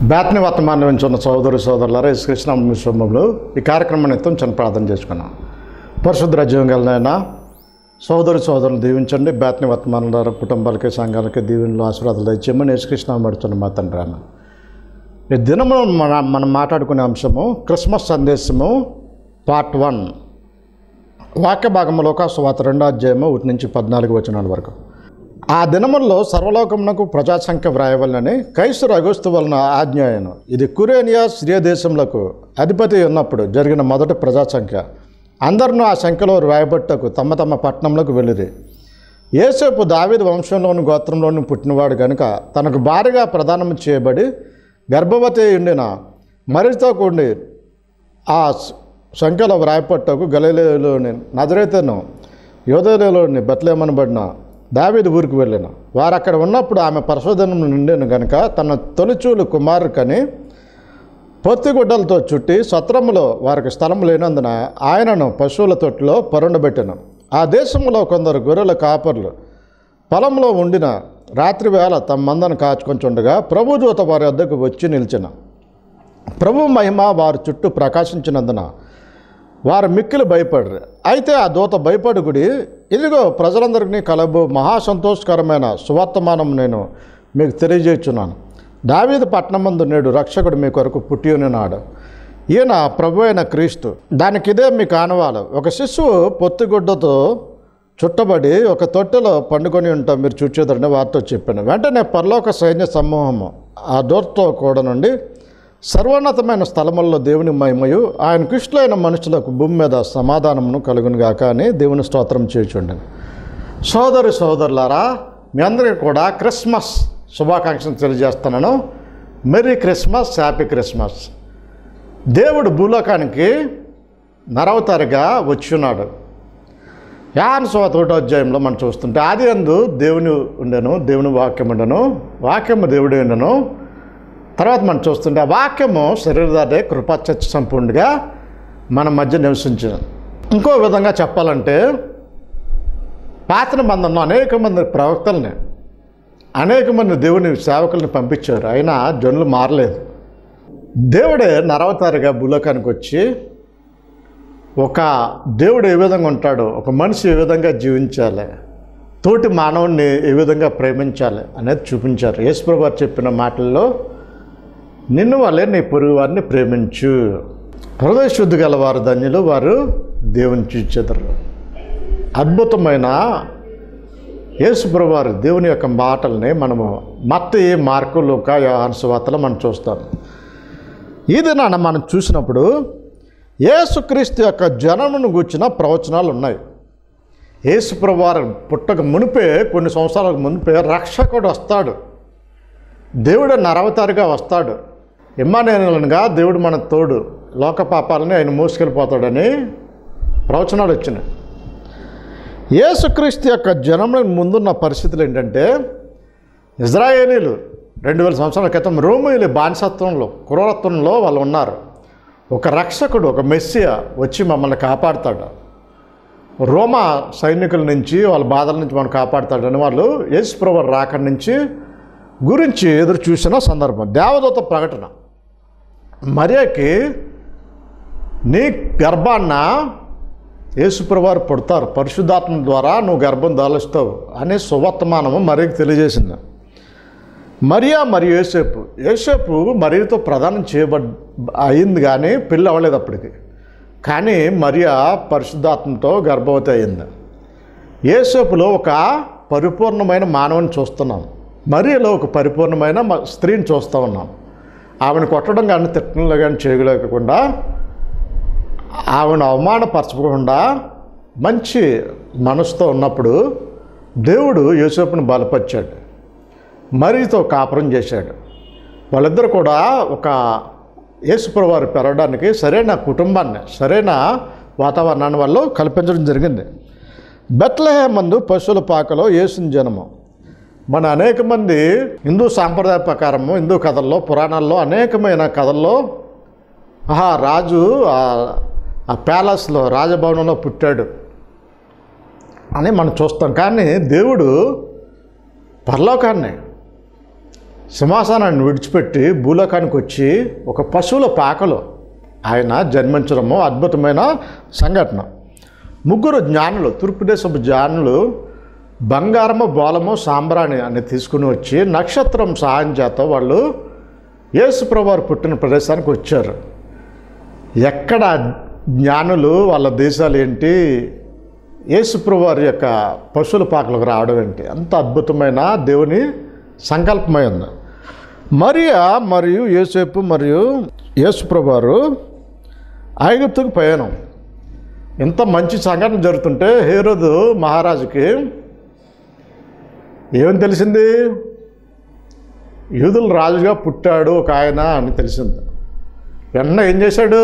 బ్యాత్ని వర్తమానం నుంచి ఉన్న సోదరు సోదరులారా యేసుకృష్ణ విశ్వములు ఈ కార్యక్రమం నిత్యం చిన్న ప్రార్థన చేసుకున్నాం పరిశుద్ధ రాజ్యం గలనైనా సోదరు సోదరులు దీవించండి బ్యాత్ని వర్తమానం ద్వారా కుటుంబాలకి సంఘాలకి దీవెనలు ఆశీర్వాదాలు దయచేయమని యేసుకృష్ణ పడుతున్న మా తండ్రి అన్న ఈ దినము మన మనం మాట్లాడుకునే అంశము క్రిస్మస్ సందేశము పార్ట్ వన్ వాక్య భాగంలో ఒక స్వాత రెండో అధ్యాయము ఒకటి నుంచి పద్నాలుగు వచనాల వరకు ఆ దినముల్లో సర్వలోకమునకు ప్రజాసంఖ్య వ్రాయవలనని కైసరు అగస్తు వలన ఆజ్ఞాయను ఇది కురేనియా సిరియా దేశములకు అధిపతి ఉన్నప్పుడు జరిగిన మొదటి ప్రజాసంఖ్య అందరినూ ఆ సంఖ్యలో వ్రాయబట్టకు తమ తమ పట్టణంలోకి వెళ్ళిరి ఏసేపు దావీదు వంశంలోని గోత్రంలోని పుట్టినవాడు గనుక తనకు భారీగా ప్రదానం చేయబడి గర్భవతి ఉండిన మరితో కూడి ఆ స- సంఖ్యలో వ్రాయపట్టకు గలీలోని నజరైతను యోధలోని బట్లేమనబడిన దావీదు ఊరికి వెళ్ళిన వారు అక్కడ ఉన్నప్పుడు ఆమె పరిశోధన నిండిన గనుక తన తొలిచూలు కుమారుకని పొత్తిగుడ్డలతో చుట్టి సత్రములో వారికి స్థలం లేనందున ఆయనను పశువుల తొట్టిలో పరుండబెట్టెను ఆ దేశంలో కొందరు గొర్రెల కాపర్లు పొలంలో ఉండిన రాత్రి వేళ తమ మందను కాచుకొంచుండగా ప్రభు దూత వారి వద్దకు వచ్చి నిలిచిన ప్రభు మహిమ వారి చుట్టూ ప్రకాశించినందున వారు మిక్కిలి భయపడరు అయితే ఆ దూత భయపడుకుడి ఇదిగో ప్రజలందరికీ కలబు మహాసంతోషకరమైన సువర్తమానం నేను మీకు తెలియజేస్తున్నాను దావీదు పట్టణమందు నేడు రక్షకుడు మీ కొరకు పుట్టి ఉన్నాడు ఈయన ప్రభు అయిన క్రీస్తు దానికి ఇదే మీకు ఆనవాలు ఒక శిశువు పొత్తిగుడ్డతో చుట్టబడి ఒక తొట్టెలో పండుకొని ఉంటాం మీరు చూచేదండి వారితో చెప్పాను వెంటనే పరలోక సైన్య సమూహము ఆ దూతతో కూడా నుండి సర్వోన్నతమైన స్థలముల్లో దేవుని మహిమయు ఆయన కృష్ణులైన మనుషులకు భూమి మీద సమాధానమును కలుగునుగాక అని దేవుని స్తోత్రం చేయుచుండను సోదరి సోదరులారా మీ అందరికీ కూడా క్రిస్మస్ శుభాకాంక్షలు తెలియజేస్తున్నాను మెరీ క్రిస్మస్ హ్యాపీ క్రిస్మస్ దేవుడు భూలోకానికి నరవతారిగా వచ్చి ఉన్నాడు యాన్ సోత ఒకటో అధ్యాయంలో మనం చూస్తుంటే ఆది అందు దేవుని ఉండెను దేవుని వాక్యం ఉండెను వాక్యము దేవుడు ఉండెను తర్వాత మనం చూస్తుంటే ఆ వాక్యము శరీరధారే కృపాచర్చ సంపూర్ణగా మన మధ్య నివసించింది ఇంకో విధంగా చెప్పాలంటే పాత నిబంధనలో అనేక మంది ప్రవక్తల్ని అనేక మంది దేవుని సేవకుల్ని పంపించారు అయినా జనులు మారలేదు దేవుడే నరవతారిగా భూలోకానికి వచ్చి ఒక దేవుడు ఏ విధంగా ఉంటాడో ఒక మనిషి ఏ విధంగా జీవించాలి తోటి మానవుణ్ణి ఏ విధంగా ప్రేమించాలి అనేది చూపించారు యేసుప్రభు వారు చెప్పిన మాటల్లో నిన్ను వల్లే నీ పొరుగు వారిని ప్రేమించు హృదయ శుద్ధి గల వారు ధన్యులు వారు దేవుని చూచెదరు అద్భుతమైన యేసుప్రభు వారు దేవుని యొక్క మాటల్ని మనము మత్తి మార్కు లోక యోహాను సువార్తలో మనం చూస్తాం ఈ దినాన మనం చూసినప్పుడు యేసుక్రీస్తు యొక్క జనమును గూర్చిన ప్రవచనాలు ఉన్నాయి యేసుప్రభు వారు పుట్టక మునిపే కొన్ని సంవత్సరాల మునిపే రక్షకుడు వస్తాడు దేవుడు నరవతారిగా వస్తాడు ఇమ్మానేనుగా దేవుడు మన తోడు లోక పాపాలని ఆయన మోసుకెళ్ళిపోతాడని ప్రవచనాలు వచ్చినాయి యేసుక్రీస్తు యొక్క జనముల ముందున్న పరిస్థితులు ఏంటంటే ఇజ్రాయేలీలు రెండు వేల సంవత్సరాల క్రితం రోమిలి బానిసత్వంలో క్రూరత్వంలో వాళ్ళు ఉన్నారు ఒక రక్షకుడు ఒక మెస్సియా వచ్చి మమ్మల్ని కాపాడుతాడు రోమా సైనికుల నుంచి వాళ్ళ బాధల నుంచి మనం కాపాడుతాడని వాళ్ళు యేసుప్రభు రాక నుంచి గురించి ఎదురు చూసిన సందర్భం దేవదూత ప్రకటన మరియకి నీ గర్భాన్న యేసుప్రవారు పుడతారు పరిశుద్ధాత్మ ద్వారా నువ్వు గర్భం దాలుస్తావు అనే సువర్తమానము మరియకి తెలియజేసింది మరియా మరియు యేసేపు యేసేపు మరియతో ప్రదానం చేయబడ్ అయింది కానీ పెళ్ళి అవ్వలేదు అప్పటికి కానీ మరియా పరిశుద్ధాత్మతో గర్భవతి అయింది యేసేపులో ఒక పరిపూర్ణమైన మానవుని చూస్తున్నాం మరియలో ఒక పరిపూర్ణమైన మ- స్త్రీని చూస్తూ ఉన్నాం ఆమెను కొట్టడం కానీ తిట్టడంలో కానీ చేయలేకుండా ఆమెను అవమానపరచకుండా మంచి మనసుతో ఉన్నప్పుడు దేవుడు యోసేపుని బలపరిచాడు మరీతో కాపురం చేశాడు వాళ్ళిద్దరు కూడా ఒక యేసుప్రవారు పెరగడానికి సరైన కుటుంబాన్ని సరైన వాతావరణాన్ని వాళ్ళు కల్పించడం జరిగింది బెత్లహే మందు పశువుల పాకలో యేసుని జనము మన అనేక మంది హిందూ సాంప్రదాయ ప్రకారము హిందూ కథల్లో పురాణాల్లో అనేకమైన కథల్లో ఆహా రాజు ఆ- ఆ ప్యాలెస్లో రాజభవనంలో పుట్టాడు అని మనం చూస్తాం కానీ దేవుడు పరలోకాన్ని సింహాసనాన్ని విడిచిపెట్టి భూలోకానికి వచ్చి ఒక పశువుల పాకలో ఆయన జన్మించడము అద్భుతమైన సంఘటన ముగ్గురు జ్ఞానులు తూర్పు దేశపు జ్ఞానులు బంగారము బోలము సాంబ్రాణి అని తీసుకుని వచ్చి నక్షత్రం సహాయం చేత వాళ్ళు యేసుప్రభువారు పుట్టిన ప్రదేశానికి వచ్చారు ఎక్కడ జ్ఞానులు వాళ్ళ దేశాలు ఏంటి యేసుప్రభువారి యొక్క పశువుల పాకలకు రావడం ఏంటి అంత అద్భుతమైన దేవుని సంకల్పమై ఉంది మరియా మరియు యేసేపు మరియు యేసుప్రభువారు ఐగుప్తుకు ప్రయాణం ఇంత మంచి సంఘటన జరుగుతుంటే హేరోదు మహారాజుకి ఏం తెలిసింది యూదుల రాజుగా పుట్టాడు ఒక ఆయన అని తెలిసింది వెంటనే ఏం చేశాడు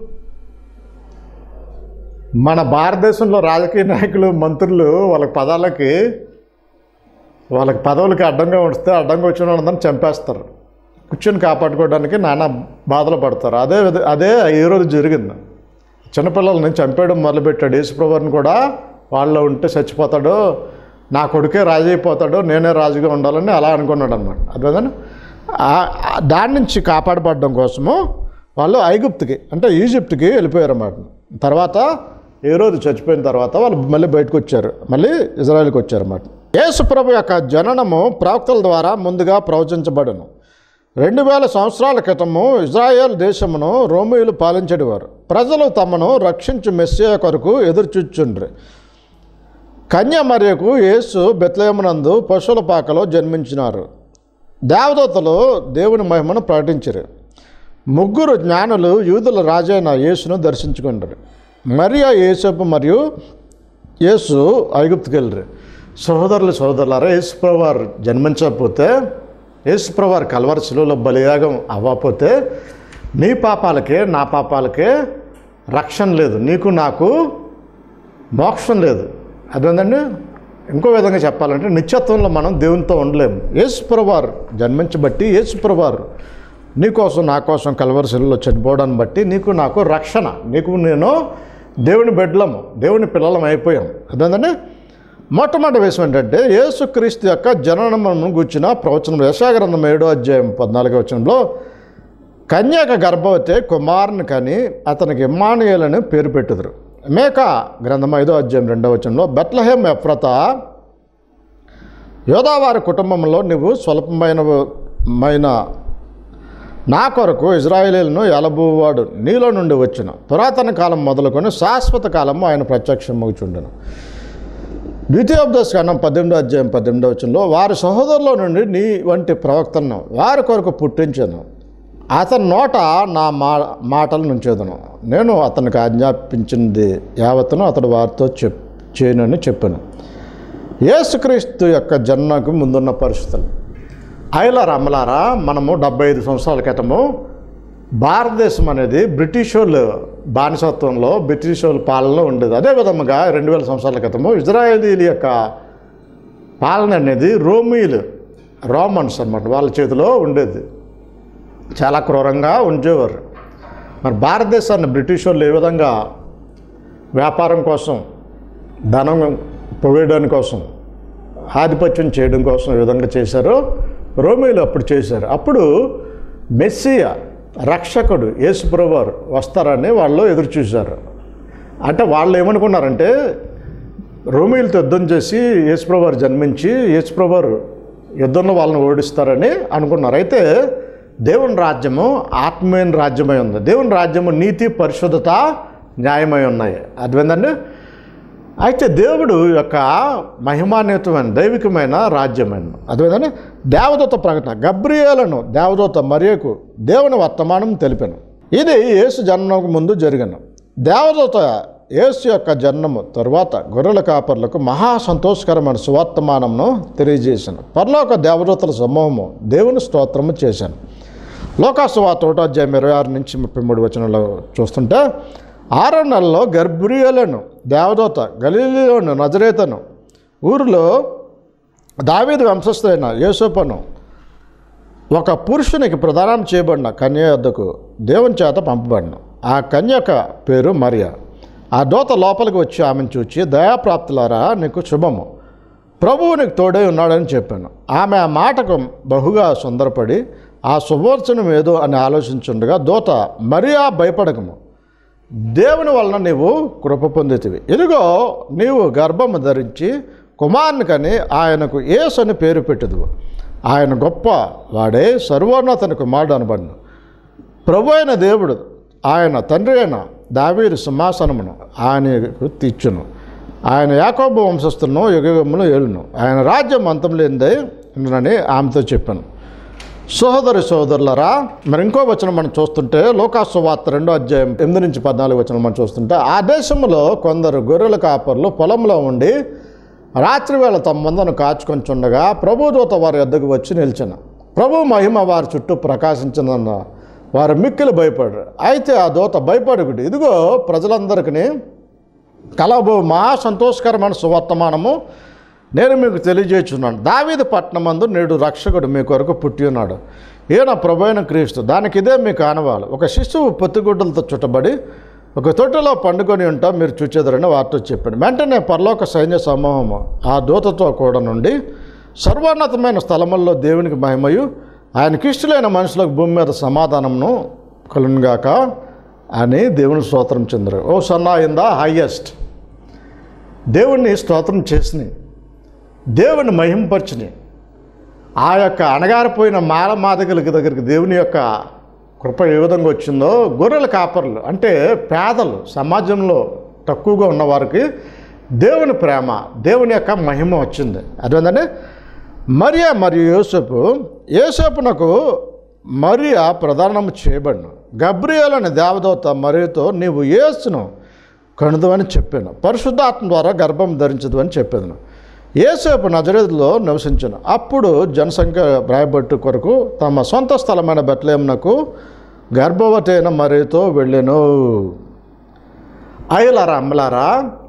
మన భారతదేశంలో రాజకీయ నాయకులు మంత్రులు వాళ్ళ పదాలకి వాళ్ళకి పదవులకి అడ్డంగా ఉంచితే అడ్డంగా వచ్చిన వాళ్ళందరినీ చంపేస్తారు కూర్చొని కాపాడుకోవడానికి నానా బాధలు పడతారు అదే విధ- అదే ఈ రోజు జరిగింది చిన్నపిల్లల్ని చంపేయడం మొదలుపెట్టాడు యేసుప్రభుని కూడా వాళ్ళలో ఉంటే చచ్చిపోతాడు నా కొడుకే రాజు అయిపోతాడు నేనే రాజుగా ఉండాలని అలా అనుకున్నాడు అనమాట అర్థమైందా ఆ- ఆ- దాని నుంచి కాపాడబడడం కోసము వాళ్ళు ఐగుప్తుకి అంటే ఈజిప్ట్కి వెళ్ళిపోయారు అన్నమాట తర్వాత ఏ రోజు చచ్చిపోయిన తర్వాత వాళ్ళు మళ్ళీ బయటకు వచ్చారు మళ్ళీ ఇజ్రాయెల్కి వచ్చారు అన్నమాట యేసుప్రభు యొక్క జననము ప్రవక్తల ద్వారా ముందుగా ప్రవచించబడను రెండు వేల సంవత్సరాల క్రితము ఇజ్రాయెల్ దేశమును రోమియులు పాలించేవారు ప్రజలు తమను రక్షించు మెస్సియా కొరకు ఎదురుచూచుండ్రి కన్య మరియకు యేసు బెత్లయమునందు పశువుల పాకలో జన్మించినారు దేవదూతలు దేవుని మహిమను ప్రకటించరు ముగ్గురు జ్ఞానులు యూదుల రాజైన యేసును దర్శించుకుంటారు మరియా యేసపు మరియు యేసు ఐగుప్తుకి వెళ్ళరు సహోదరులు సహోదరులారా యేసుప్రవారు జన్మించకపోతే యేసుప్రవారు కలవరి శిలువలో బలియాగం అవ్వకపోతే నీ పాపాలకే నా పాపాలకే రక్షణ లేదు నీకు నాకు మోక్షం లేదు అదేంటండి ఇంకో విధంగా చెప్పాలంటే నిత్యత్వంలో మనం దేవునితో ఉండలేము యేసుప్రవారు జన్మించబట్టి యేసుప్రవారు నీ కోసం నా కోసం కలవరిశిలో చనిపోవడాన్ని బట్టి నీకు నాకు రక్షణ నీకు నేను దేవుని బిడ్డలము దేవుని పిల్లలం అయిపోయాం అదేంటంటే మొట్టమొదటి విషయం ఏంటంటే యేసుక్రీస్తు యొక్క జననమును గూర్చిన ప్రవచనం యశాగ్రంథం ఏడో అధ్యాయం పద్నాలుగో వచనంలో కన్యాక గర్భవతి కుమారుని కని అతనికి ఇమ్మానుయేలని పేరు పెట్టుదురు మేక గ్రంథం ఐదో అధ్యాయం రెండవ వచనంలో బెత్లహేం ఎఫ్రత యోధావారి కుటుంబంలో నువ్వు స్వల్పమైన మైన నా కొరకు ఇజ్రాయేలీలను ఎలబువాడు నీలో నుండి వచ్చిన పురాతన కాలం మొదలుకొని శాశ్వత కాలము ఆయన ప్రత్యక్షమవుచుండెను ద్వితీయోపదేశ కాండం పద్దెనిమిదో అధ్యాయం పద్దెనిమిదో వచనంలో వారి సహోదరుల నుండి నీ వంటి ప్రవక్తను వారి కొరకు పుట్టించాను అతని నోట నా మా మాటలు నుంచేదను నేను అతనికి ఆజ్ఞాపించింది యావత్తును అతడు వారితో చెప్ చేయనని చెప్పాను యేసుక్రీస్తు యొక్క జన్మకు ముందున్న పరిస్థితులు అయిలా రమ్మలారా మనము డెబ్బై ఐదు సంవత్సరాల క్రితము భారతదేశం అనేది బ్రిటిష్ వాళ్ళు బానిసత్వంలో బ్రిటిష్ వాళ్ళ పాలనలో ఉండేది అదే విధముగా రెండు వేల సంవత్సరాల క్రితము ఇజ్రాయేలీల యొక్క పాలన అనేది రోమీలు రోమన్స్ అన్నమాట వాళ్ళ చేతిలో ఉండేది చాలా క్రూరంగా ఉంచేవారు మరి భారతదేశాన్ని బ్రిటిష్ వాళ్ళు ఏ విధంగా వ్యాపారం కోసం ధనం పొగేయడం కోసం ఆధిపత్యం చేయడం కోసం ఏ విధంగా చేశారో రోమియోలు అప్పుడు చేశారు అప్పుడు మెస్సియా రక్షకుడు యేసుప్రభువారు వస్తారని వాళ్ళు ఎదురు చూశారు అంటే వాళ్ళు ఏమనుకున్నారంటే రోమియోలతో యుద్ధం చేసి యేసుప్రభువారు జన్మించి యేసుప్రభువారు యుద్ధంలో వాళ్ళని ఓడిస్తారని అనుకున్నారు అయితే దేవుని రాజ్యము ఆత్మీయ రాజ్యమై ఉంది దేవుని రాజ్యము నీతి పరిశుద్ధత న్యాయమై ఉన్నాయి అర్థమైందండి అయితే దేవుడు యొక్క మహిమాన్వితమైన దైవికమైన రాజ్యమైన అదేవిధంగా దేవదూత ప్రకటన గబ్రియేలను దేవదూత మరియకు దేవుని వర్తమానం తెలిపాను ఇది యేసు జన్మకు ముందు జరిగిన దేవదూత యేసు యొక్క జన్మము తరువాత గొర్రెల కాపర్లకు మహా సంతోషకరమైన సువర్తమానంను తెలియజేశాను పరలోక దేవదూతల సమూహము దేవుని స్తోత్రము చేశాను లోకాసువాత ఒకటో అధ్యాయం ఇరవై ఆరు నుంచి ముప్పై మూడు వచనంలో చూస్తుంటే ఆరో నెలలో గర్భురియలను దేవదూత గలీలోను నజరేతను ఊరిలో దావీదు వంశస్థులైన యేసోపను ఒక పురుషునికి ప్రదానం చేయబడిన కన్య వద్దకు దేవుని చేత పంపబడిన ఆ కన్యక పేరు మరియా ఆ దూత లోపలికి వచ్చి ఆమెను చూచి దయాప్రాప్తులారా నీకు శుభము ప్రభువునికి తోడై ఉన్నాడని చెప్పాను ఆమె ఆ మాటకు బహుగా సుందరపడి ఆ శుభవర్చనం ఏదో అని ఆలోచించుండగా దూత మరియా భయపడకము దేవుని వలన నీవు కృప పొందితివి ఇదిగో నీవు గర్భము ధరించి కుమారుని కని ఆయనకు ఏసు అని పేరు పెట్టదు ఆయన గొప్ప వాడే సర్వోన్నతని కుమారుడు అనబడిను ప్రభు అయిన దేవుడు ఆయన తండ్రి అయిన దావీరు సింహాసనమును ఆయనకు తీర్చును ఆయన యాకోబు వంశస్థులను యుగమును ఏలును ఆయన రాజ్యం అంతం లేనిదే ఉండునని ఆమెతో చెప్పాను సహోదరి సహోదరులరా మరి ఇంకో వచనం మనం చూస్తుంటే లోకాసు వార్త రెండో అధ్యాయం ఎనిమిది నుంచి పద్నాలుగు వచనం మనం చూస్తుంటే ఆ దేశంలో కొందరు గొర్రెల కాపర్లు పొలంలో ఉండి రాత్రి వేళ తమ మందను కాచుకొని చుండగా ప్రభుదూత వారి వద్దకు వచ్చి నిలిచిన ప్రభు మహిమ వారి చుట్టూ ప్రకాశించిందన్న వారు మిక్కిలి భయపడరు అయితే ఆ దూత భయపడకుడు ఇదిగో ప్రజలందరికీ కలబో మా సంతోషకరమైన సువర్తమానము నేను మీకు తెలియజేస్తున్నాను దావీదు పట్టణమందు నేడు రక్షకుడు మీ కొరకు పుట్టి ఉన్నాడు ఈయన ప్రభైన క్రీస్తు దానికి ఇదే మీకు ఆనవాలు ఒక శిశువు పొత్తిగుడ్డలతో చుట్టబడి ఒక తొట్టెలో పండుకొని ఉంటా మీరు చూచేదరని వారితో చెప్పాడు వెంటనే పరలోక సైన్య సమూహము ఆ దూతతో కూడా నుండి సర్వోన్నతమైన స్థలముల్లో దేవునికి మహిమయు ఆయనకి ఇష్టలైన మనుషులకు భూమి మీద సమాధానమును కలునుగాక అని దేవుని స్తోత్రం చెందరు ఓ సన్నా ఇన్ ద హయ్యెస్ట్ దేవుణ్ణి స్తోత్రం చేసినాయి దేవుని మహింపరిచినాయి ఆ యొక్క అణగారిపోయిన మాల మాదగలకి దగ్గరికి దేవుని యొక్క కృప ఏ విధంగా వచ్చిందో గొర్రెల కాపర్లు అంటే పేదలు సమాజంలో తక్కువగా ఉన్నవారికి దేవుని ప్రేమ దేవుని యొక్క మహిమ వచ్చింది అదేంటంటే మరియా మరియు యోసేపు యోసేపునకు మరియా ప్రధానం చేయబడిన గబ్రియేల్ అనే దేవదూత మరియతో నీవు యేసును కణుదు అని చెప్పాను పరిశుద్ధాత్మ ద్వారా గర్భం ధరించదు అని చెప్పాను ఏసేపు నజరేతులో నివసించను అప్పుడు జనసంఖ్య భయపట్టు కొరకు తమ సొంత స్థలమైన బెట్లేమునకు గర్భవతి అయిన మరియతో వెళ్ళాను అయ్యలారా అమ్మలారా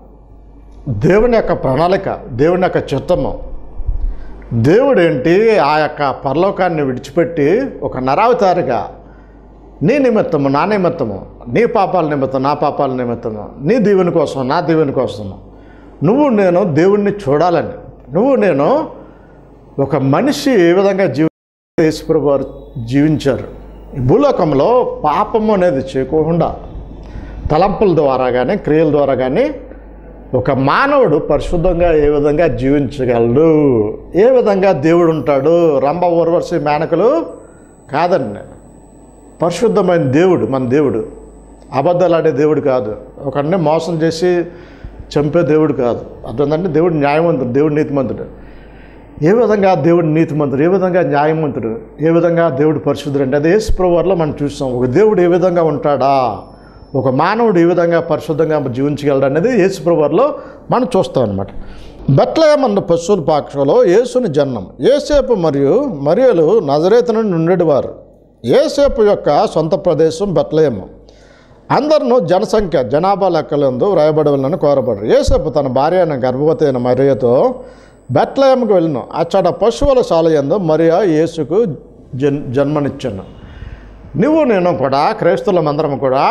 దేవుని యొక్క ప్రణాళిక దేవుని యొక్క చిత్తము దేవుడు ఏంటి ఆ యొక్క పరలోకాన్ని విడిచిపెట్టి ఒక నరావతారిగా నీ నిమిత్తము నా నిమిత్తము నీ పాపాల నిమిత్తం నా పాపాల నిమిత్తము నీ దీవెని కోసం నా దీవెని కోసము నువ్వు నేను దేవుణ్ణి చూడాలని నువ్వు నేను ఒక మనిషి ఏ విధంగా జీవి యేసుప్రభు వారు జీవించారు ఈ భూలోకంలో పాపము అనేది చేయకుండా తలంపుల ద్వారా కానీ క్రియల ద్వారా కానీ ఒక మానవుడు పరిశుద్ధంగా ఏ విధంగా జీవించగలడు ఏ విధంగా దేవుడు ఉంటాడు రంభ ఊర్వశి మేనకలు కాదండి పరిశుద్ధమైన దేవుడు మన దేవుడు అబద్ధాలు ఆడే దేవుడు కాదు ఒకరిని మోసం చేసి చంపే దేవుడు కాదు అర్థందంటే దేవుడు న్యాయవంతుడు దేవుడు నీతిమంతుడు ఏ విధంగా దేవుడు నీతిమంతుడు ఏ విధంగా న్యాయవంతుడు ఏ విధంగా దేవుడు పరిశుద్ధుడు అంటే అదే యేసుప్రభువారిలో మనం చూస్తాం ఒక దేవుడు ఏ విధంగా ఉంటాడా ఒక మానవుడు ఏ విధంగా పరిశుద్ధంగా జీవించగలడు అనేది యేసుప్రభువారిలో మనం చూస్తాం అనమాట బెట్లయమన్న పశువుల పాక్షలో యేసుని జన్మం ఏసేపు మరియు మరియలు నజరేతు నుండి ఉండేవారు ఏసేపు యొక్క సొంత ప్రదేశం బెట్లయము అందరినూ జనసంఖ్య జనాభా లెక్కలందు వ్రాయబడవలని కోరబడరు ఏసేపు తన భార్య అయిన గర్భవతి అయిన మరియతో బెట్లయంకు వెళ్ళను అచ్చట పశువుల సాలయందు మరియా యేసుకు జన్ జన్మనిచ్చాను నువ్వు నేను కూడా క్రైస్తవులం అందరం కూడా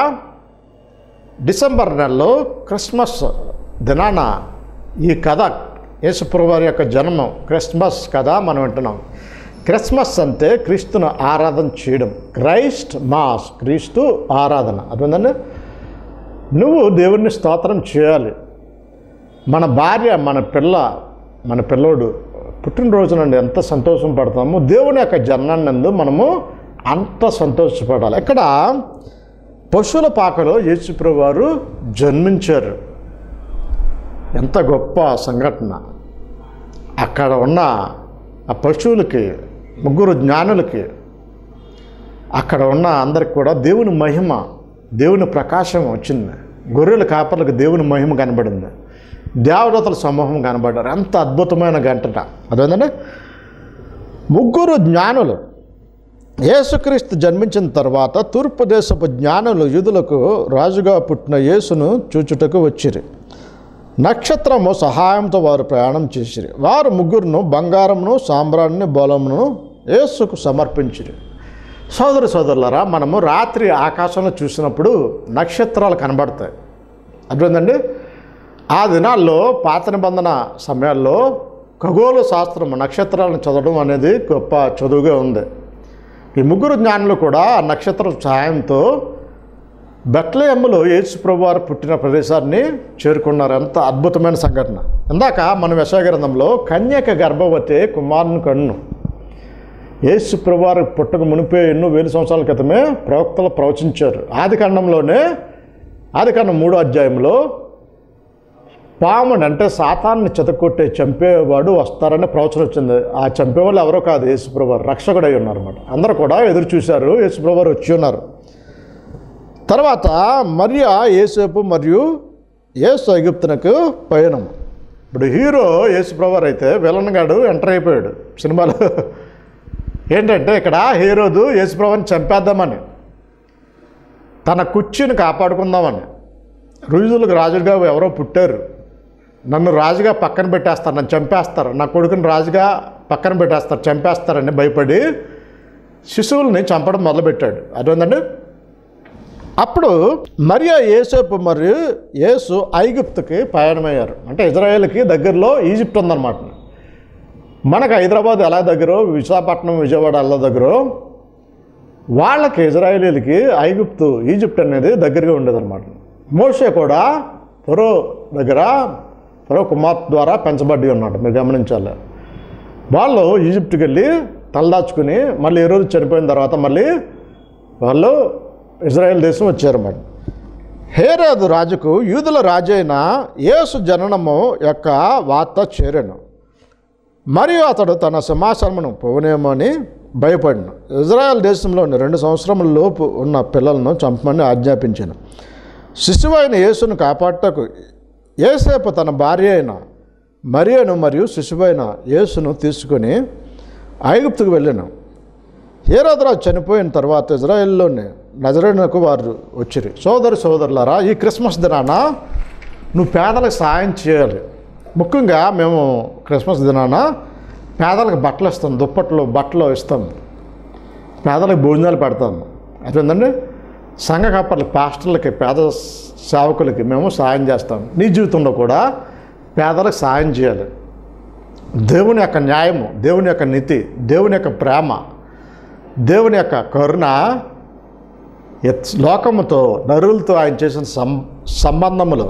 డిసెంబర్ నెలలో క్రిస్మస్ దినాన ఈ కథ యేసుప్రభు వారి యొక్క జన్మం క్రిస్మస్ కథ మనం వింటున్నాం క్రిస్మస్ అంటే క్రీస్తును ఆరాధన చేయడం క్రైస్ట్ మాస్ క్రీస్తు ఆరాధన అర్థందండి నువ్వు దేవుణ్ణి స్తోత్రం చేయాలి మన భార్య మన పిల్ల మన పిల్లోడు పుట్టినరోజు నుండి ఎంత సంతోషం పడతామో దేవుని యొక్క జన్మనందు మనము అంత సంతోషపడాలి ఇక్కడ పశువుల పాకలో యేసుప్రభు వారు జన్మించారు ఎంత గొప్ప సంఘటన అక్కడ ఉన్న ఆ పశువులకి ముగ్గురు జ్ఞానులకి అక్కడ ఉన్న అందరికి కూడా దేవుని మహిమ దేవుని ప్రకాశం వచ్చింది గొర్రెల కాపర్లకు దేవుని మహిమ కనబడింది దేవదతల సమూహం కనబడ్డారు ఎంత అద్భుతమైన గంటట అదేంటంటే ముగ్గురు జ్ఞానులు యేసుక్రీస్తు జన్మించిన తర్వాత తూర్పు దేశపు జ్ఞానులు యూదులకు రాజుగా పుట్టిన యేసును చూచుటకు వచ్చిరి నక్షత్రము సహాయంతో వారు ప్రయాణం చేసిరి వారు ముగ్గురును బంగారమును సాంబ్రాన్ని బలమును యేసుకు సమర్పించిరి సోదరు సోదరులరా మనము రాత్రి ఆకాశంలో చూసినప్పుడు నక్షత్రాలు కనబడతాయి అర్థమైందండి ఆ దినాల్లో పాత నిబంధన సమయాల్లో ఖగోళ శాస్త్రం నక్షత్రాలను చదవడం అనేది గొప్ప చదువుగా ఉంది ఈ ముగ్గురు జ్ఞానులు కూడా ఆ నక్షత్రం సహాయంతో బెట్లయమ్మలో యేసు ప్రభు వారు పుట్టిన ప్రదేశాన్ని చేరుకున్నారు ఎంత అద్భుతమైన సంఘటన ఇందాక మన యశాగ్రంథంలో కన్యక గర్భవతి కుమారుని కన్ను యేసు ప్రభు వారు పుట్టక మునిపే ఎన్నో వేల సంవత్సరాల క్రితమే ప్రవక్తలు ప్రవచించారు ఆది ఖండంలోనే ఆది ఖండం మూడో అధ్యాయంలో పాముని అంటే సాతాన్ని చెతకొట్టే చంపేవాడు వస్తారని ప్రవచనం వచ్చింది ఆ చంపేవాళ్ళు ఎవరో కాదు యేసుప్రభు రక్షకుడై ఉన్నారు అనమాట అందరూ కూడా ఎదురు చూశారు యేసుప్రభు వచ్చి ఉన్నారు తర్వాత మరియా యేసేపు మరియు యేసు ఐగుప్తునకు పయనం ఇప్పుడు హీరో యేసుప్రభు అయితే విలన్ గాడు ఎంటర్ అయిపోయాడు సినిమాలో ఏంటంటే ఇక్కడ హీరోదు యేసుప్రభుని చంపేద్దామని తన కుర్చీని కాపాడుకుందామని రుజువులకు రాజుగా ఎవరో పుట్టారు నన్ను రాజుగా పక్కన పెట్టేస్తారు నన్ను చంపేస్తారు నా కొడుకుని రాజుగా పక్కన పెట్టేస్తారు చంపేస్తారని భయపడి శిశువుల్ని చంపడం మొదలుపెట్టాడు అదేంటండి అప్పుడు మరియా యేసేపు మరియు యేసు ఐగుప్తుకి ప్రయాణమయ్యారు అంటే ఇజ్రాయేల్కి దగ్గరలో ఈజిప్ట్ ఉందన్నమాట మనకు హైదరాబాద్ ఎలా దగ్గర విశాఖపట్నం విజయవాడ ఎలా దగ్గర వాళ్ళకి ఇజ్రాయేలీలకి ఐగుప్తు ఈజిప్ట్ అనేది దగ్గరగా ఉండేదన్నమాట మోషే కూడా ఫరో దగ్గర ఫరో కుమార్ ద్వారా పెంచబడి ఉన్నాడు మీరు గమనించాలి వాళ్ళు ఈజిప్ట్కి వెళ్ళి తలదాచుకుని మళ్ళీ ఈ రోజు చనిపోయిన తర్వాత మళ్ళీ వాళ్ళు ఇజ్రాయెల్ దేశం వచ్చారన్నమాట హేరాదు రాజుకు యూదుల రాజు అయిన యేసు జననము యొక్క వార్త చేరాను మరియు అతడు తన సింహాసనమును పోనేమో అని భయపడిను ఇజ్రాయెల్ దేశంలోని రెండు సంవత్సరముల లోపు ఉన్న పిల్లలను చంపమని ఆజ్ఞాపించాను శిశువు అయిన యేసును కాపాడటకు ఏసేపు తన భార్య అయిన మరియను మరియు శిశువైన యేసును తీసుకొని ఐగుప్తుకు వెళ్ళాను హేరోదరాజు చనిపోయిన తర్వాత ఇజ్రాయెల్లోని నజరేనకు వారు వచ్చిరి సోదరి సోదరులారా ఈ క్రిస్మస్ దినాన నువ్వు పేదలకు సాయం చేయాలి ముఖ్యంగా మేము క్రిస్మస్ దినాన పేదలకు బట్టలు ఇస్తాం దుప్పట్లు బట్టలు ఇస్తాం పేదలకు భోజనాలు పెడతాం అదేంటండి సంఘ కాపర్లకి పాస్టర్లకి పేద సేవకులకి మేము సాయం చేస్తాం నీ జీవితంలో కూడా పేదలకు సాయం చేయాలి దేవుని యొక్క న్యాయము దేవుని యొక్క నీతి దేవుని యొక్క ప్రేమ దేవుని యొక్క కరుణ ఎత్- లోకముతో నరులతో ఆయన చేసిన సం సంబంధములు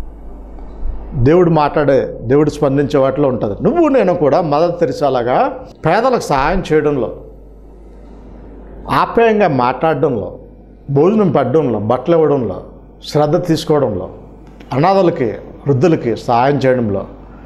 దేవుడు మాట్లాడే దేవుడు స్పందించే వాటిలో ఉంటుంది నువ్వు నేను కూడా మదర్ తెరిసేలాగా పేదలకు సహాయం చేయడంలో ఆప్యాయంగా మాట్లాడడంలో భోజనం పెట్టడంలో బట్టలు ఇవ్వడంలో శ్రద్ధ తీసుకోవడంలో అనాథలకి వృద్ధులకి సహాయం చేయడంలో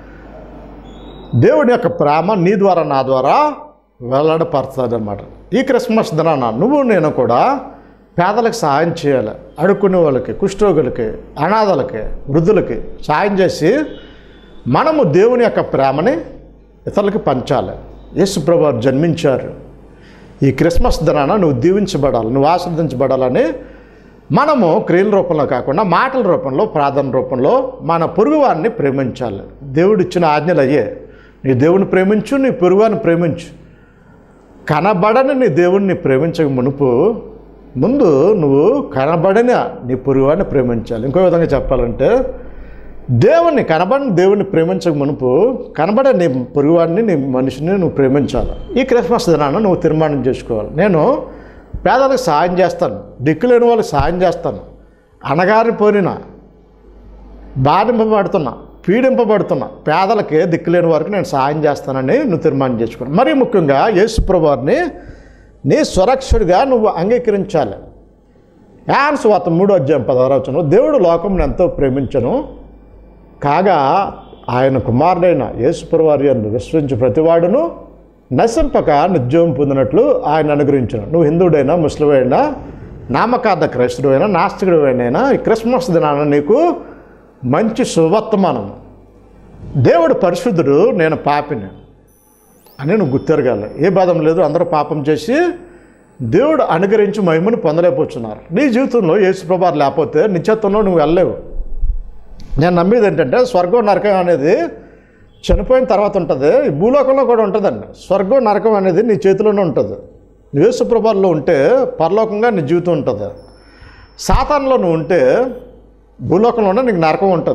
దేవుడి యొక్క ప్రేమ నీ ద్వారా నా ద్వారా వెల్లడపరుతుంది అనమాట ఈ క్రిస్మస్ దినాన నువ్వు నేను కూడా పేదలకు సహాయం చేయాలి అడుక్కునే వాళ్ళకి కుష్ఠరోగులకి అనాథలకి వృద్ధులకి సహాయం చేసి మనము దేవుని యొక్క ప్రేమని ఇతరులకి పంచాలి యేసుప్రభు వారు జన్మించారు ఈ క్రిస్మస్ దినాన నువ్వు దీవించబడాలి నువ్వు ఆశ్రదించబడాలని మనము క్రియల రూపంలో కాకుండా మాటల రూపంలో ప్రార్థన రూపంలో మన పొరుగువారిని ప్రేమించాలి దేవుడిచ్చిన ఆజ్ఞలు అయ్యే నీ దేవుని ప్రేమించు నీ పొరుగువారిని ప్రేమించు కనబడని నీ దేవుణ్ణి ప్రేమించక మునుపు ముందు నువ్వు కనబడని నీ పొరుగువాడిని ప్రేమించాలి ఇంకో విధంగా చెప్పాలంటే దేవుణ్ణి కనబడిన దేవుణ్ణి ప్రేమించక మునుపు కనబడే నీ పొరుగువాడిని నీ మనిషిని నువ్వు ప్రేమించాలి ఈ క్రిస్మస్ దినాన నువ్వు తీర్మానం చేసుకోవాలి నేను పేదలకు సాయం చేస్తాను దిక్కులేని వాళ్ళకి సాయం చేస్తాను అణగారిపోయిన బాధింపబడుతున్నా పీడింపబడుతున్నా పేదలకి దిక్కులేని వారికి నేను సాయం చేస్తానని నువ్వు తీర్మానం చేసుకున్నాను మరీ ముఖ్యంగా యేసుప్రభు వారిని నీ సురక్షుడిగా నువ్వు అంగీకరించాలి యాన్స్ వాత మూడో అధ్యాయం పదహారవచనం దేవుడు లోకమును ఎంతో ప్రేమించను కాగా ఆయన కుమారుడైన యేసుప్రవారి అందు విశ్వసించి ప్రతివాడును నశింపక నిత్యం పొందినట్లు ఆయన అనుగ్రహించను నువ్వు హిందువుడైనా ముస్లిమైనా నామకార్థ క్రైస్తుడైనా నాస్తికుడైనా ఈ క్రిస్మస్ దినాన నీకు మంచి శుభవర్తమానం దేవుడు పరిశుద్ధుడు నేను పాపిని అని నువ్వు గుర్తెరగాలి ఏ బాధం లేదు అందరూ పాపం చేసి దేవుడు అనుగ్రహించి మహిమను పొందలేకపోతున్నారు నీ జీవితంలో యేసుప్రభారు లేకపోతే నిత్యత్వంలో నువ్వు వెళ్ళలేవు నేను నమ్మేది ఏంటంటే స్వర్గం నరకం అనేది చనిపోయిన తర్వాత ఉంటుంది ఈ భూలోకంలో కూడా ఉంటుందండి స్వర్గం నరకం అనేది నీ చేతిలోనే ఉంటుంది యేసుప్రభాల్లో ఉంటే పరలోకంగా నీ జీవితం ఉంటుంది సాతాన్లో నువ్వు ఉంటే భూలోకంలోనే నీకు నరకం ఉంటుంది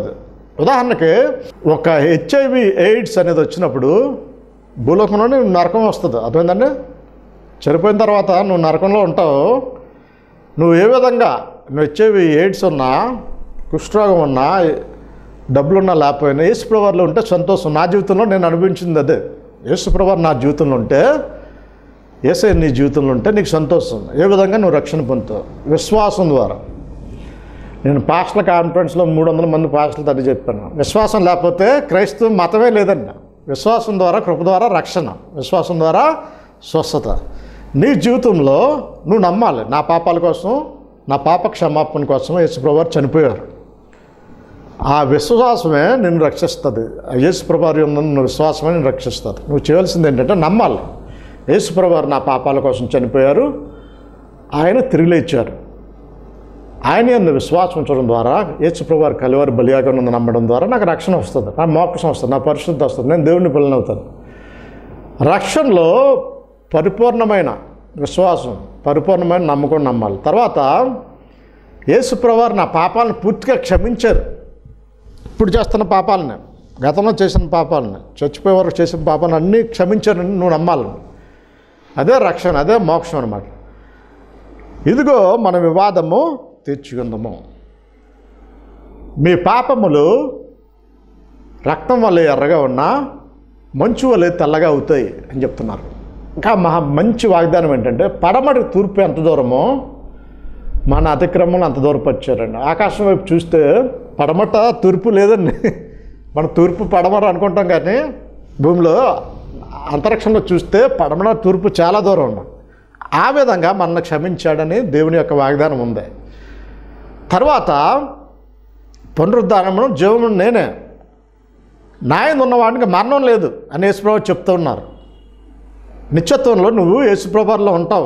ఉదాహరణకి ఒక హెచ్ఐవి ఎయిడ్స్ అనేది వచ్చినప్పుడు భూలోకంలోనే నరకం వస్తుంది అర్థమైందండి చనిపోయిన తర్వాత నువ్వు నరకంలో ఉంటావు నువ్వు ఏ విధంగా నువ్వు హెచ్ఐవి ఎయిడ్స్ ఉన్నా కుష్ఠరోగం ఉన్నా డబ్బులున్నా లేకపోయినా యేసుప్రవర్లో ఉంటే సంతోషం నా జీవితంలో నేను అనుభవించింది అదే యేసుప్రవర్ నా జీవితంలో ఉంటే ఏసై నీ జీవితంలో ఉంటే నీకు సంతోషం ఏ విధంగా నువ్వు రక్షణ పొందుతావు విశ్వాసం ద్వారా నేను పాస్టల్ కాన్ఫరెన్స్లో మూడు వందల మంది పాస్టలతో అది చెప్పాను విశ్వాసం లేకపోతే క్రైస్తవ మతమే లేదండి విశ్వాసం ద్వారా కృప ద్వారా రక్షణ విశ్వాసం ద్వారా స్వస్థత నీ జీవితంలో నువ్వు నమ్మాలి నా పాపాల కోసం నా పాప క్షమాపణ కోసం యేసుప్రభు చనిపోయారు ఆ విశ్వాసమే నిన్ను రక్షిస్తుంది ఆ యేసుప్రభు ఉన్న విశ్వాసమే నేను రక్షిస్తుంది నువ్వు చేయాల్సింది ఏంటంటే నమ్మాలి యేసుప్రభు నా పాపాల కోసం చనిపోయారు ఆయన తిరిగి లేచారు ఆయన ఎందు విశ్వాసం ఉంచడం ద్వారా యేసుప్రభు వారి కలివారి బలియాగా ఉంది నమ్మడం ద్వారా నాకు రక్షణ వస్తుంది నా మోక్షం వస్తుంది నా పరిశుద్ధి వస్తుంది నేను దేవుని పిల్లలు అవుతాను రక్షణలో పరిపూర్ణమైన విశ్వాసం పరిపూర్ణమైన నమ్మకం నమ్మాలి తర్వాత యేసుప్రవారు నా పాపాలను పూర్తిగా క్షమించారు ఇప్పుడు చేస్తున్న పాపాలని గతంలో చేసిన పాపాలని చచ్చిపోయే వరకు చేసిన పాపాలను అన్నీ క్షమించారని నువ్వు నమ్మాలి అదే రక్షణ అదే మోక్షం అనమాట ఇదిగో మన వివాదము తీర్చుకుందాము మీ పాపములు రక్తం వల్ల ఎర్రగా ఉన్నా మంచు వల్ల తెల్లగా అవుతాయి అని చెప్తున్నారు ఇంకా మహా మంచి వాగ్దానం ఏంటంటే పడమటి తూర్పు ఎంత దూరమో మన అతిక్రమం అంత దూరం వచ్చారండి ఆకాశం వైపు చూస్తే పడమట తూర్పు లేదండి మన తూర్పు పడమర అనుకుంటాం కానీ భూమిలో అంతరిక్షంలో చూస్తే పడమర తూర్పు చాలా దూరం ఉంది ఆ విధంగా మనల్ని క్షమించాడని దేవుని యొక్క వాగ్దానం ఉంది తర్వాత పునరుద్ధానమును జీవము నేనే నాయన ఉన్నవాడికి మరణం లేదు అని యేసుప్రభు చెప్తూ ఉన్నారు నిత్యత్వంలో నువ్వు యేసుప్రభులో ఉంటావు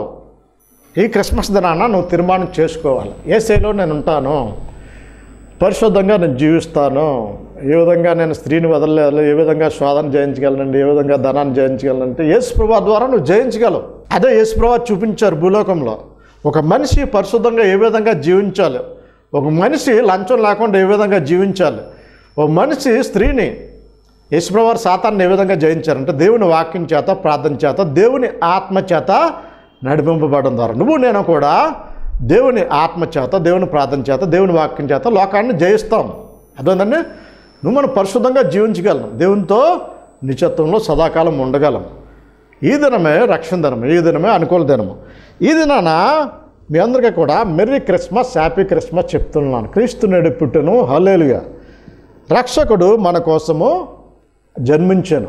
ఈ క్రిస్మస్ దినాన నువ్వు తీర్మానం చేసుకోవాలి ఏ శైలిలో నేను ఉంటాను పరిశుద్ధంగా నేను జీవిస్తాను ఏ విధంగా నేను స్త్రీని వదలలేదు ఏ విధంగా శోధన జయించగలనండి ఏ విధంగా ధనాన్ని జయించగలనంటే యేసుప్రభా ద్వారా నువ్వు జయించగలవు అదే యేసుప్రభా చూపించారు భూలోకంలో ఒక మనిషి పరిశుద్ధంగా ఏ విధంగా జీవించాలి ఒక మనిషి లంచం లేకుండా ఏ విధంగా జీవించాలి ఒక మనిషి స్త్రీని యేసుప్రవారు సాతాన్ని ఏ విధంగా జయించారంటే దేవుని వాక్యం చేత ప్రార్థన చేత దేవుని ఆత్మ చేత నడిపింపబడడం ద్వారా నువ్వు నేను కూడా దేవుని ఆత్మ చేత దేవుని ప్రార్థన చేత దేవుని వాక్యం చేత లోకాన్ని జయిస్తాం అదేంటండి నువ్వు మనం పరిశుద్ధంగా జీవించగలం దేవునితో నిత్యత్వంలో సదాకాలం ఉండగలం ఈ దినమే రక్షణ దినం ఈ దినమే అనుకూల దినము ఈ దినాన మీ అందరికీ కూడా మెర్రీ క్రిస్మస్ హ్యాపీ క్రిస్మస్ చెప్తున్నాను క్రీస్తు నేడు పుట్టెను హల్లేలుగా రక్షకుడు మన కోసము జన్మించాను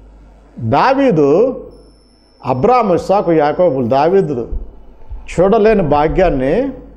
దావీదు అబ్రాహ్మ ఇస్సాకు యాకోబులు దావీదు చూడలేని భాగ్యాన్ని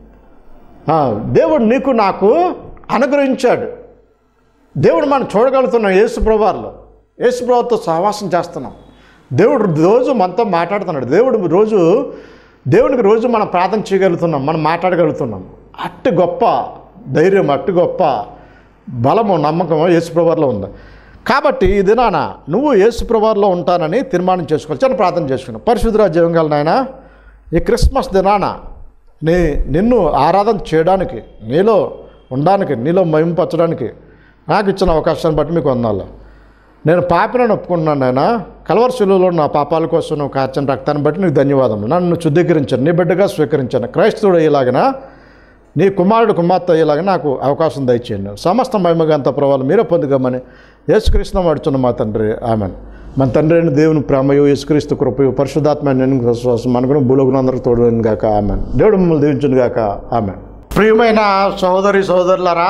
ఆ, దేవుడు నీకు నాకు అనుగ్రహించాడు దేవుడు మనం చూడగలుగుతున్నాం యేసుప్రభార్లో యేసుప్రభుతో సహవాసం చేస్తున్నాం దేవుడు రోజు మనతో మాట్లాడుతున్నాడు దేవుడు రోజు దేవునికి రోజు మనం ప్రార్థన చేయగలుగుతున్నాం మనం మాట్లాడగలుగుతున్నాం అట్టి గొప్ప ధైర్యం అట్టి గొప్ప బలము నమ్మకము యేసుప్రభార్లో ఉంది కాబట్టి ఈ దినాన నువ్వు యేసుప్రభార్లో ఉంటానని తీర్మానం చేసుకోవాలి చిన్న ప్రార్థన చేసుకున్నావు పరిశుద్ధ జీవం గల నాయనా ఈ క్రిస్మస్ దినాన నీ నిన్ను ఆరాధన చేయడానికి నీలో ఉండడానికి నీలో మహింపరచడానికి నాకు ఇచ్చిన అవకాశాన్ని బట్టి మీకు వందాలి నేను పాపినని ఒప్పుకున్నాను నాయన కలవరశిలువలో నా పాపాల కోసం నువ్వు కార్చిన రక్తాన్ని బట్టి నీకు ధన్యవాదములు నన్ను శుద్ధీకరించాను నీ బిడ్డగా స్వీకరించాను క్రైస్తవుడు అయ్యేలాగిన నీ కుమారుడు కుమార్తె అయ్యేలాగా నాకు అవకాశం దయచేయండి సమస్త మహిమగంత ప్రభావాలు మీరే పొందుకోమని యేసుక్రీస్తు వాడుచున్న మా తండ్రి ఆమెన్ మన తండ్రి అయిన దేవుని ప్రేమయు యేసుక్రీస్తు కృపయు పరిశుద్ధాత్మ నేను విశ్వాసం మనకు బులోగును అందరికి తోడు గాక ఆమెన్ దేవుడు మిమ్మల్ని దీవించును గాక ఆమెన్ ప్రియమైన సహోదరి సహోదరులారా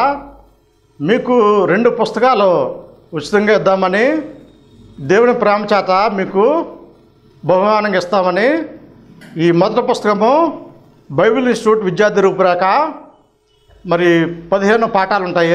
మీకు రెండు పుస్తకాలు ఉచితంగా ఇద్దామని దేవుని ప్రేమ చేత మీకు బహుమానంగా ఇస్తామని ఈ మొదటి పుస్తకము బైబిల్ ఇన్స్టిట్యూట్ విద్యార్థి రూపురేఖ మరి పదిహేను పాఠాలు ఉంటాయి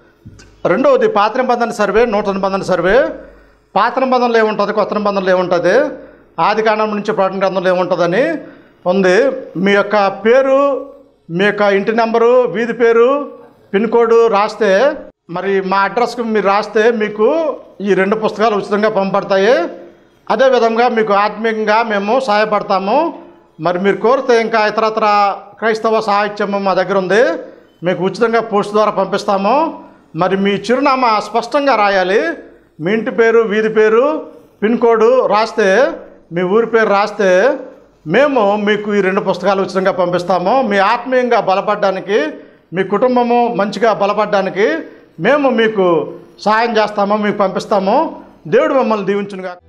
రెండవది పాత నిబంధన సర్వే నూతన నిబంధన సర్వే పాత నిబంధనలు ఏముంటుంది కొత్త నిబంధనలు ఏముంటుంది ఆది కాండం నుంచి ప్రకటన గ్రంథంలో ఏముంటుందని ఉంది మీ యొక్క పేరు మీ యొక్క ఇంటి నెంబరు వీధి పేరు పిన్ కోడ్ రాస్తే మరి మా అడ్రస్కి మీరు రాస్తే మీకు ఈ రెండు పుస్తకాలు ఉచితంగా పంపబడతాయి అదేవిధంగా మీకు ఆత్మీయంగా మేము సహాయపడతాము మరి మీరు కోరితే ఇంకా ఇతరత్ర క్రైస్తవ సాహిత్యము మా దగ్గర ఉంది మీకు ఉచితంగా పోస్ట్ ద్వారా పంపిస్తాము మరి మీ చిరునామా స్పష్టంగా రాయాలి మీ ఇంటి పేరు వీధి పేరు పిన్ కోడ్ రాస్తే మీ ఊరి పేరు రాస్తే మేము మీకు ఈ రెండు పుస్తకాలు ఉచితంగా పంపిస్తాము మీ ఆత్మీయంగా బలపడడానికి మీ కుటుంబము మంచిగా బలపడడానికి మేము మీకు సహాయం చేస్తాము మీకు పంపిస్తాము దేవుడు మమ్మల్ని దీవించునుగా